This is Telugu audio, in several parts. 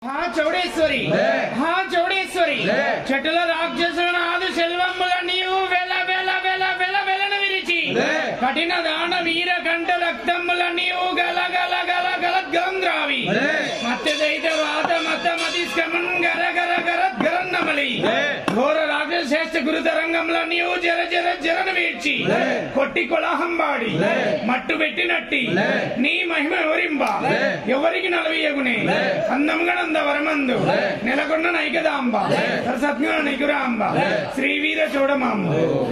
హా చౌడేశ్వరి హా చౌడేశ్వరి చెట్టుల రాక్షసుల ఆదు సెల్వమ్ముల నీవు వెల వెల వెల వెల వెలను విరిచి కఠిన దాన వీర కంట రక్తమ్ముల నీవు గల గల గల గల గంద్రావి మత్య దైత వాత మత మతిస్కమన్ గర గర గర గరన్నమలి ఘోర రాక్షస శ్రేష్ఠ గురుతరంగంలో నీవు జర జర జరను వీడ్చి కొట్టి కొలాహంబాడి మట్టు పెట్టినట్టి నీ మహిమ ఎవరింబ ఎవరికి నలవీయగునే అందంగనంద వరమందు నెలకొన్న నైకదాంబ సరసత్మ నైకురాంబ శ్రీవీర చూడమాంబ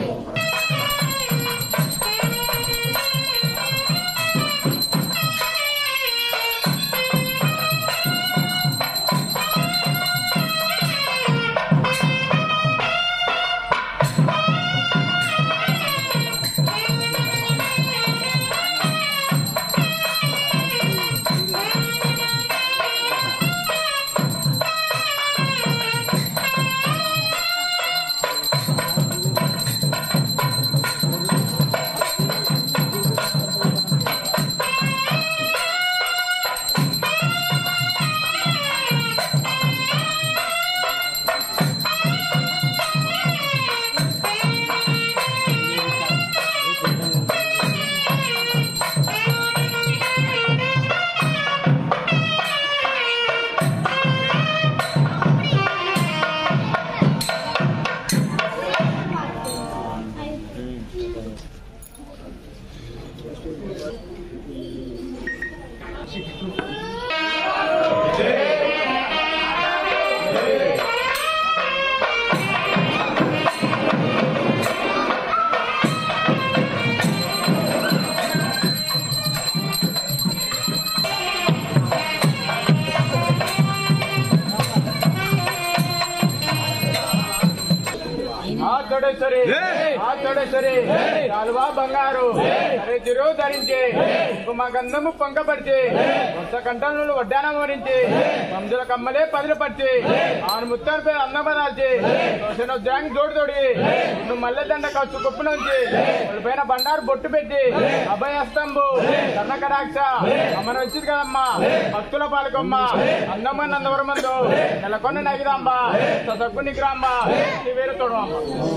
ఆ తోడేశ్వరి ఆ తోడేశ్వరి కాలువా బంగారు అరే తిరు ధరించి మా గంధము పొంకపరిచి కొత్త కంటలు వడ్డానం వరించి మందుల కమ్మలే పదిలు పరిచి ఆను ముత్తారు పేరు అన్నబదాల్చి దోషణ జాంగ్ జోడు తోడి నువ్వు మల్లె దండ ఖర్చు కుప్పు నుంచి పైన బండారు బొట్టు పెట్టి అభయస్తంభు కర్ణకటాక్ష అమ్మను వచ్చింది కదమ్మా భక్తుల పాలకొమ్మ అందమైన నందవరమందు నెలకొన్న నగిదాంబ సతక్కు నిగ్రాంబ వేరే తోడమ్మ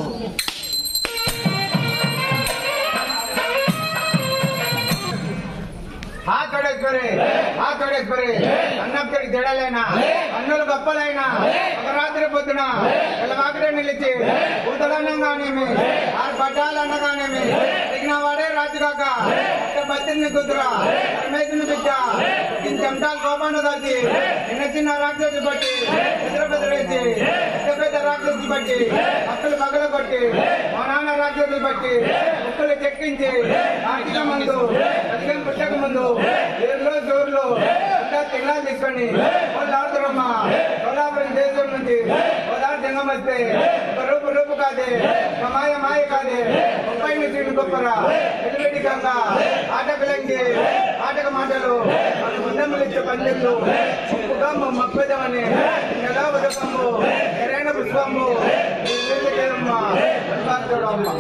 ఆ తోడేశ్వరి ఆ తోడేశ్వరి అన్నప్పటికి తెడలైనా అన్నులు గొప్పలైనా ఒక రాత్రి పొద్దున పిల్లవాకడే నిలిచి కూతులన్నగానేమి ఆరు పట్టాలన్నగానేమి దిగిన వాడే రాజుగాక బతిని కుదురా పరమేశ్వరుని బిడ్డ ఇంత చెమటాలు కోపాన్ని దాచి చిన్న చిన్న రాక్షసు బట్టి నిద్ర బెదిరేసి పెద్ద పెద్ద రాక్షసులు బట్టి అక్కలు పగల కొట్టి మా నాన్న రాక్షసులు బట్టి ముక్కలు చెక్కించి ఆర్థిక ముందు అధికం పుట్టక ముందు ఊర్లో జోర్లో తిన్నా తీసుకొని వాళ్ళు ఆడుతున్నామ్మా సోలాపురం దేశం నుంచి గోదావరి జంగం వస్తే ఒక రూపు రూపు కాదే ఒక మాయ మాయ కాదే ముప్పై నిమిషాలు గొప్పరా ఎటువంటి గంగా ఆట పిల్లంగి ఆటక మాటలు మన ముందమ్మలు ఇచ్చే పందెళ్ళు ముప్పుగా మప్పదమని నెలా ఉదకము ఎరైన పుష్పము లేదమ్మా అమ్మ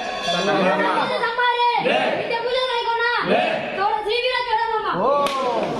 ఓ